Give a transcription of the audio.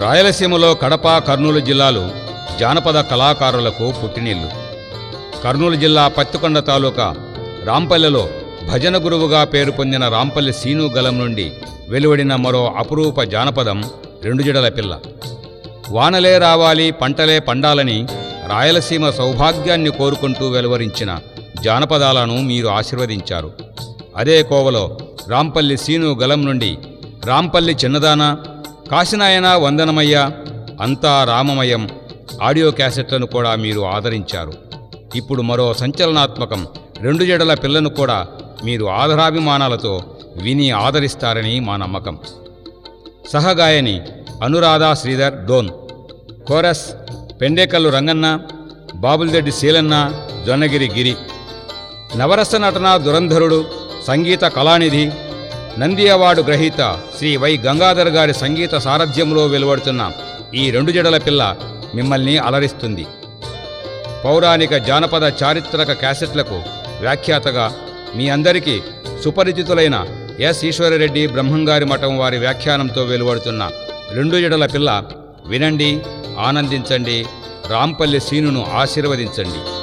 రాయలసీమలో కడప కర్నూలు జిల్లాలు జానపద కళాకారులకు పుట్టినిల్లు కర్నూలు జిల్లా పత్తికొండ తాలూకా రాంపల్లెలో భజన గురువుగా పేరు పొందిన రాంపల్లి సీను గలం నుండి వెలువడిన మరో అపురూప జానపదం రెండు జడల పిల్ల వానలే రావాలి పంటలే పండాలని రాయలసీమ సౌభాగ్యాన్ని కోరుకుంటూ వెలువరించిన జానపదాలను మీరు ఆశీర్వదించారు అదే కోవలో రాంపల్లి సీను గలం నుండి రాంపల్లి చిన్నదాన కాశినాయన వందనమయ్య అంతా రామమయం ఆడియో క్యాసెట్లను కూడా మీరు ఆదరించారు ఇప్పుడు మరో సంచలనాత్మకం రెండు జడల పిల్లను కూడా మీరు ఆదరాభిమానాలతో విని ఆదరిస్తారని మా నమ్మకం సహగాయని అనురాధ శ్రీధర్ డోన్ కోరస్ పెండేకల్లు రంగన్న బాబులదెడ్డి శీలన్న జొన్నగిరి గిరి నవరస నటన దురంధరుడు సంగీత కళానిధి నంది అవార్డు గ్రహీత శ్రీ వై గంగాధర్ గారి సంగీత సారథ్యంలో వెలువడుతున్న ఈ రెండు జడల పిల్ల మిమ్మల్ని అలరిస్తుంది పౌరాణిక జానపద చారిత్రక క్యాసెట్లకు వ్యాఖ్యాతగా మీ అందరికీ సుపరిచితులైన ఎస్ ఈశ్వరరెడ్డి బ్రహ్మంగారి మఠం వారి వ్యాఖ్యానంతో వెలువడుతున్న రెండు జడల పిల్ల వినండి ఆనందించండి రాంపల్లి సీనును ఆశీర్వదించండి